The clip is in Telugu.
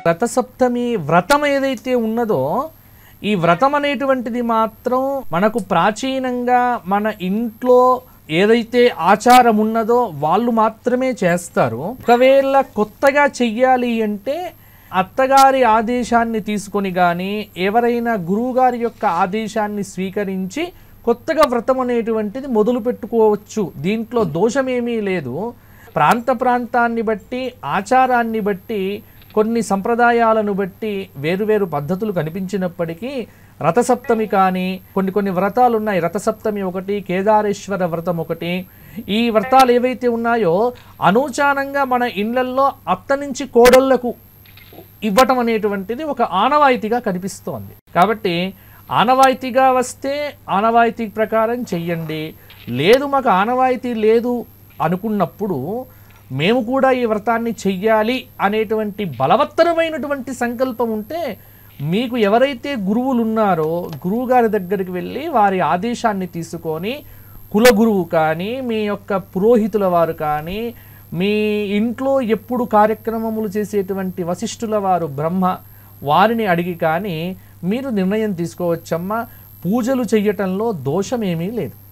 రథసప్తమి వ్రతం ఏదైతే ఉన్నదో ఈ వ్రతం అనేటువంటిది మాత్రం మనకు ప్రాచీనంగా మన ఇంట్లో ఏదైతే ఆచారం ఉన్నదో వాళ్ళు మాత్రమే చేస్తారు ఒకవేళ కొత్తగా చెయ్యాలి అంటే అత్తగారి ఆదేశాన్ని తీసుకొని కానీ ఎవరైనా గురువుగారి యొక్క ఆదేశాన్ని స్వీకరించి కొత్తగా వ్రతం అనేటువంటిది మొదలు పెట్టుకోవచ్చు దీంట్లో దోషమేమీ లేదు ప్రాంత ప్రాంతాన్ని బట్టి ఆచారాన్ని బట్టి కొన్ని సంప్రదాయాలను బట్టి వేరువేరు పద్ధతులు కనిపించినప్పటికీ రథసప్తమి కానీ కొన్ని కొన్ని వ్రతాలు ఉన్నాయి రథసప్తమి ఒకటి కేదారేశ్వర వ్రతం ఒకటి ఈ వ్రతాలు ఏవైతే ఉన్నాయో అనూచానంగా మన ఇళ్లల్లో అత్త నుంచి కోడళ్లకు ఇవ్వటం అనేటువంటిది ఒక ఆనవాయితీగా కనిపిస్తోంది కాబట్టి ఆనవాయితీగా వస్తే ఆనవాయితీ ప్రకారం చెయ్యండి లేదు మాకు ఆనవాయితీ లేదు అనుకున్నప్పుడు మేము కూడా ఈ వ్రతాన్ని చెయ్యాలి అనేటువంటి బలవత్తరమైనటువంటి సంకల్పం ఉంటే మీకు ఎవరైతే గురువులు ఉన్నారో గురువు గారి దగ్గరికి వెళ్ళి వారి ఆదేశాన్ని తీసుకొని కులగురువు కానీ మీ యొక్క పురోహితుల వారు కానీ మీ ఇంట్లో ఎప్పుడు కార్యక్రమములు చేసేటువంటి వశిష్ఠుల వారు బ్రహ్మ వారిని అడిగి కానీ మీరు నిర్ణయం తీసుకోవచ్చమ్మా పూజలు చెయ్యటంలో దోషమేమీ లేదు